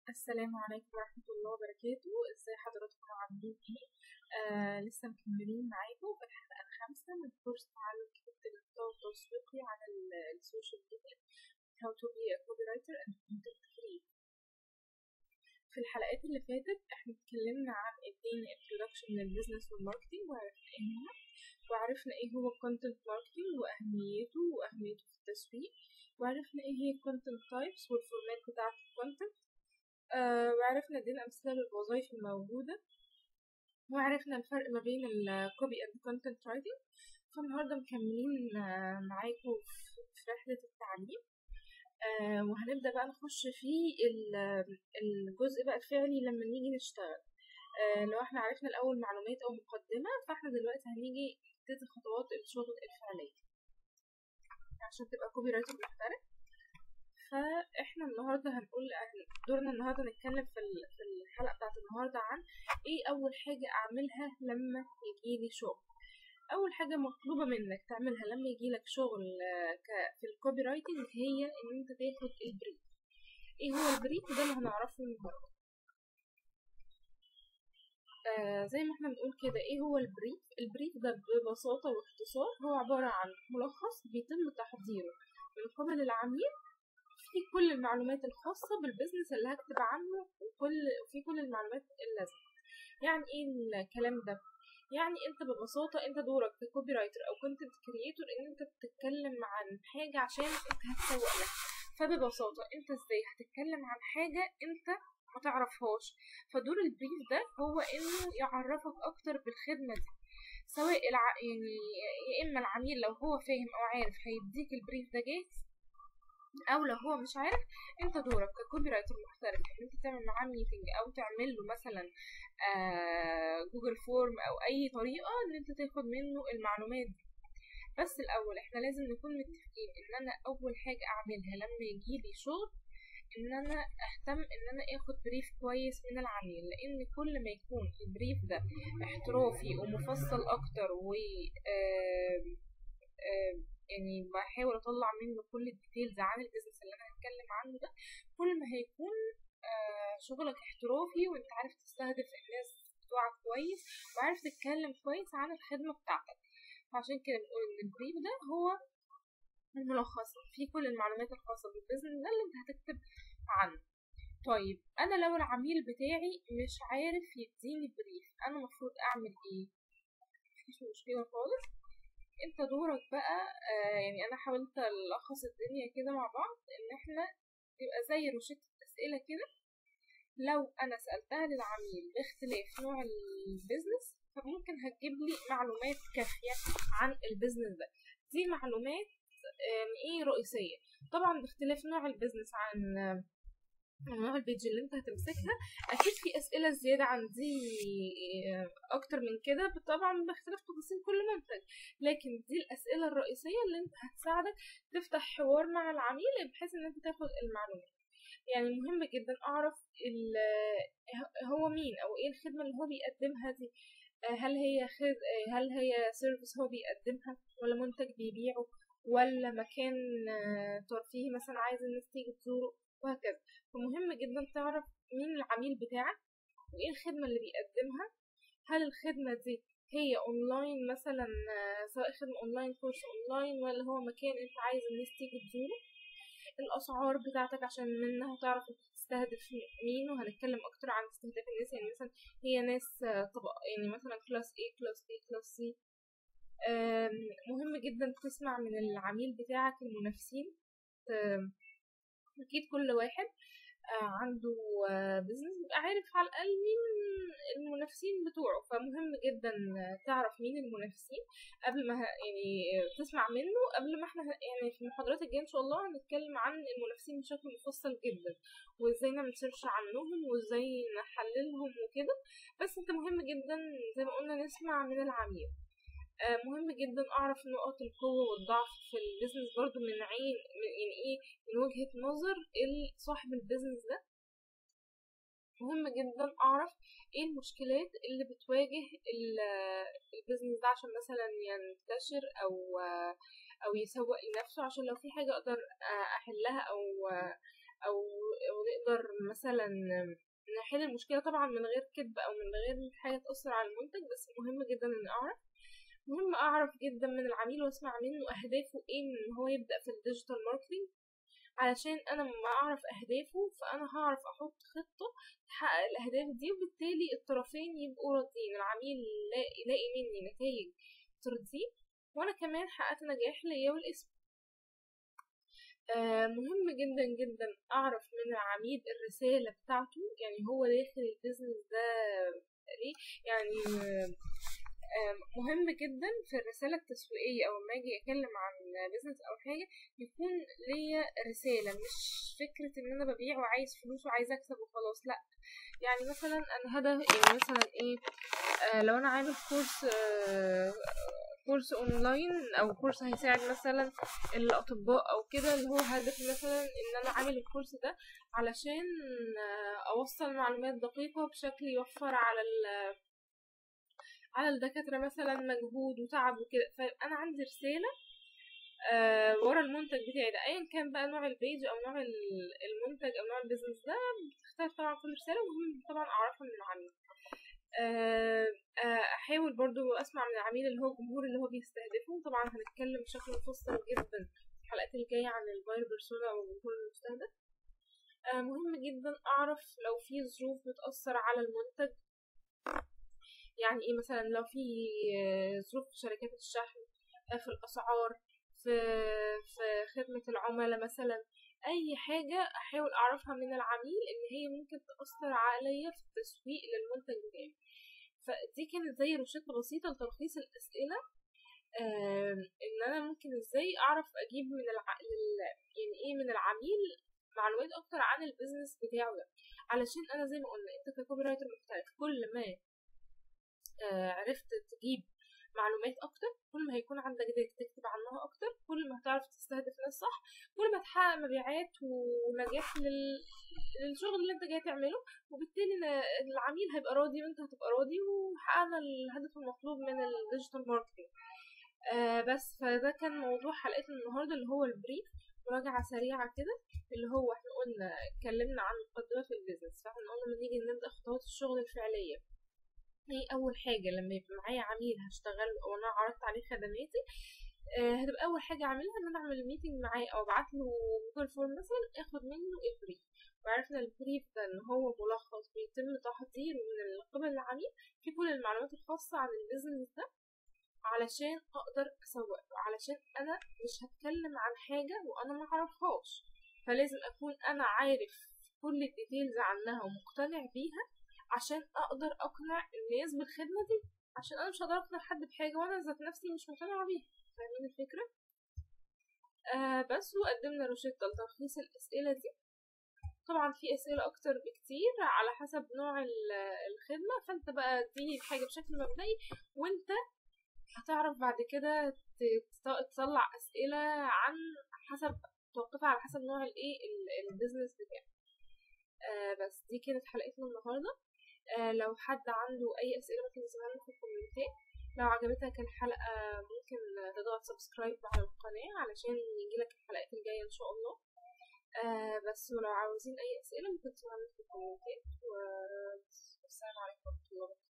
السلام عليكم ورحمة الله وبركاته ازاي حضراتكم عاملين ايه آه لسه مكملين معاكم في الحلقة الخامسة من كورس تعلم كتابة المحتوى التسويقي على ال- السوشيال ميديا How to be a copywriter and content creator في الحلقات اللي فاتت احنا اتكلمنا عن ادينا introduction للبيزنس والماركتينج وعرفنا ايه هما وعرفنا ايه هو content marketing واهميته واهميته في التسويق وعرفنا ايه هي content types والفورمات بتاعة الكونتنت آه وعرفنا ادينا امثله للوظائف الموجوده وعرفنا الفرق ما بين الكوبي اند كونتنت رايتنج فالنهارده مكملين آه معاكم في- في رحله التعليم آه وهنبدا بقى نخش في ال- الجزء بقى الفعلي لما نيجي نشتغل آه لو احنا عرفنا الاول معلومات او مقدمه فاحنا دلوقتي هنيجي نبتدي خطوات الشغل الفعليه عشان تبقى كوبي رايتر محترف فاحنا النهارده هنقول دورنا النهارده نتكلم في ال- في الحلقه بتاعت النهارده عن ايه اول حاجه اعملها لما يجيلي شغل اول حاجه مطلوبه منك تعملها لما يجيلك شغل آه، ك- في الكوبي رايتنج هي ان انت تاخد البريف ايه هو البريف ده اللي هنعرفه النهارده آه زي ما احنا بنقول كده ايه هو البريف البريف ده ببساطه واختصار هو عباره عن ملخص بيتم تحضيره من قبل العميل في كل المعلومات الخاصة بالبزنس اللي هكتب عنه وكل في كل المعلومات اللازمة يعني ايه الكلام ده يعني انت ببساطة انت دورك ككوبي رايتر او كونتنت كريتور ان انت بتتكلم عن حاجة عشان انت هتسوق لها فببساطة انت ازاي هتتكلم عن حاجة انت ما تعرفهاش فدور البريف ده هو انه يعرفك اكتر بالخدمة دي سواء الع... يعني يا اما العميل لو هو فاهم او عارف هيديك البريف ده جاهز او لو هو مش عارف انت دورك ككوبي رايتر محترف ان انت تعمل معاه ميتنج او تعمل له مثلا آه جوجل فورم او اي طريقه ان انت تاخد منه المعلومات دي بس الاول احنا لازم نكون متفقين ان انا اول حاجه اعملها لما يجيلي شغل ان انا اهتم ان انا اخد بريف كويس من العميل لان كل ما يكون البريف ده احترافي ومفصل اكتر و آم، آم، يعني بحاول اطلع منه كل الديتيلز عن البيزنس اللي انا هتكلم عنه ده كل ما هيكون آه، شغلك احترافي وانت عارف تستهدف الناس بتوعك كويس وعارف تتكلم كويس عن الخدمة بتاعتك عشان كده بنقول ان البريف ده هو الملخص فيه كل المعلومات الخاصة بالبيزنس ده اللي انت هتكتب عنه طيب انا لو العميل بتاعي مش عارف يديني بريف انا المفروض اعمل ايه مفيش مشكلة خالص انت دورك بقى آه يعني انا حاولت الخص الدنيا كده مع بعض ان احنا تبقى زي روشتة اسئلة كده لو انا سألتها للعميل باختلاف نوع البيزنس فممكن هتجيب لي معلومات كافية عن البيزنس ده دي معلومات آم، ايه رئيسية طبعا باختلاف نوع البيزنس عن آم، نوع البيج اللي انت هتمسكها اكيد في اسئله زياده عن دي آه، اكتر من كده طبعا باختلاف تفاصيل كل منتج لكن دي الاسئله الرئيسيه اللي انت هتساعدك تفتح حوار مع العميل بحيث ان انت تاخد المعلومات يعني مهم جدا اعرف ال- هو مين او ايه الخدمه اللي هو بيقدمها دي آه، هل هي خد... آه، هل هي سيرفيس هو بيقدمها ولا منتج بيبيعه ولا مكان آه، ترفيهي مثلا عايز الناس تيجي تزوره وهكذا فمهم جدا تعرف مين العميل بتاعك وايه الخدمة اللي بيقدمها هل الخدمة دي هي اونلاين مثلا آه، سواء خدمة اونلاين كورس اونلاين ولا هو مكان انت عايز الناس تيجي تزوره الاسعار بتاعتك عشان منها تعرف انت تستهدف مين وهنتكلم اكتر عن استهداف الناس يعني مثلا هي ناس آه، طبق يعني مثلا كلاس A كلاس B كلاس C آم، مهم جدا تسمع من العميل بتاعك المنافسين آم، اكيد كل واحد آه، عنده بزنس يبقى عارف على الاقل مين المنافسين بتوعه فمهم جدا آه، تعرف مين المنافسين قبل ما ه- يعني آه، تسمع منه قبل ما احنا ه- يعني في المحاضرات الجايه ان شاء الله هنتكلم عن المنافسين بشكل مفصل جدا وازاي نعمل سيرش عنهم وازاي نحللهم وكده بس انت مهم جدا زي ما قلنا نسمع من العميل آه، مهم جدا اعرف نقط القوة والضعف في البيزنس برضو من عين من- يعني ايه من وجهة نظر ال- صاحب البيزنس ده مهم جدا اعرف ايه المشكلات اللي بتواجه ال- البيزنس ده عشان مثلا ينتشر او او يسوق لنفسه عشان لو في حاجة اقدر احلها او او او نقدر مثلا نحل المشكلة طبعا من غير كذب أو من غير حاجة تأثر على المنتج بس مهم جدا إني أعرف مهم أعرف جدا من العميل وأسمع منه أهدافه إيه إن هو يبدأ في الديجيتال ماركتينج علشان أنا لما أعرف أهدافه فأنا هعرف أحط خطة تحقق الأهداف دي وبالتالي الطرفين يبقوا راضيين العميل يلاقي, يلاقي مني نتائج ترضيه وأنا كمان حققت نجاح ليا والاسم آه مهم جدا جدا أعرف من العميل الرسالة بتاعته يعني هو داخل البيزنس ده ليه يعني آه مهم جدا في الرسالة التسويقية أو لما أجي أتكلم عن بيزنس أو حاجة يكون ليا رسالة مش فكرة إن أنا ببيع وعايز فلوس وعايز أكسب وخلاص لأ يعني مثلا أنا هدف يعني مثلا إيه آه لو أنا عامل كورس آه كورس اونلاين او كورس هيساعد مثلا الاطباء او كده اللي هو هدف مثلا ان انا عامل الكورس ده علشان اوصل معلومات دقيقة بشكل يوفر على على الدكاترة مثلا مجهود وتعب وكده فانا عندي رسالة آه ورا المنتج بتاعي ده ايا كان بقى نوع البيج او نوع المنتج او نوع البيزنس ده بتختلف طبعا كل رسالة ومهم طبعا اعرفها من العميل احاول برضو اسمع من العميل اللي هو الجمهور اللي هو بيستهدفه طبعا هنتكلم بشكل مفصل جدا في الحلقات الجاية عن الباير بيرسونا او الجمهور المستهدف مهم جدا اعرف لو في ظروف بتأثر على المنتج يعني ايه مثلا لو في ظروف في شركات الشحن في الاسعار في في خدمة العملاء مثلا اي حاجة احاول اعرفها من العميل ان هي ممكن تأثر عليا في التسويق للمنتج بتاعي فدي كانت زي روشتة بسيطة لتلخيص الاسئلة ان انا ممكن ازاي اعرف اجيب من الع... يعني ايه من العميل معلومات اكتر عن البيزنس بتاعه ده علشان انا زي ما قلنا انت ككوبي رايتر محترف كل ما عرفت تجيب معلومات اكتر كل ما هيكون عندك داتا تكتب عنها اكتر كل ما هتعرف تستهدف ناس صح كل ما تحقق مبيعات ونجاح لل... للشغل اللي انت جاي تعمله وبالتالي العميل هيبقى راضي وانت هتبقى راضي وحققنا الهدف المطلوب من الديجيتال ماركتنج آه بس فده كان موضوع حلقتنا النهارده اللي هو البريف مراجعة سريعة كده اللي هو احنا قلنا اتكلمنا عن مقدمة في البيزنس فاحنا قلنا لما نيجي نبدأ خطوات الشغل الفعلية هي اول حاجه لما يبقى معايا عميل هشتغل وانا عرضت عليه خدماتي آه هتبقى اول حاجه اعملها ان انا اعمل ميتنج معاه او ابعت له جوجل فورم مثلا اخد منه البريف وعرفنا البريف ده ان هو ملخص بيتم تحضيره من قبل العميل في كل المعلومات الخاصه عن البيزنس ده علشان اقدر اسوق علشان انا مش هتكلم عن حاجه وانا ما اعرفهاش فلازم اكون انا عارف كل الديتيلز عنها ومقتنع بيها عشان اقدر اقنع الناس بالخدمة دي عشان انا مش هقدر اقنع حد بحاجة وانا ذات نفسي مش مقتنعة بيها فاهمين الفكرة آه بس وقدمنا روشتة لتلخيص الاسئلة دي طبعا في اسئلة اكتر بكتير على حسب نوع الخدمة فانت بقى اديني الحاجة بشكل مبدئي وانت هتعرف بعد كده تطلع اسئلة عن حسب توقفها على حسب نوع الايه البيزنس بتاعك آه بس دي كانت حلقتنا النهارده آه لو حد عنده اي اسئله ممكن يسيبها لنا في الكومنتات لو عجبتك الحلقه ممكن تضغط سبسكرايب على القناه علشان يجيلك الحلقات الجايه ان شاء الله آه بس ولو عاوزين اي اسئله ممكن تسيبها لنا في الكومنتات والسلام عليكم ورحمه الله وبركاته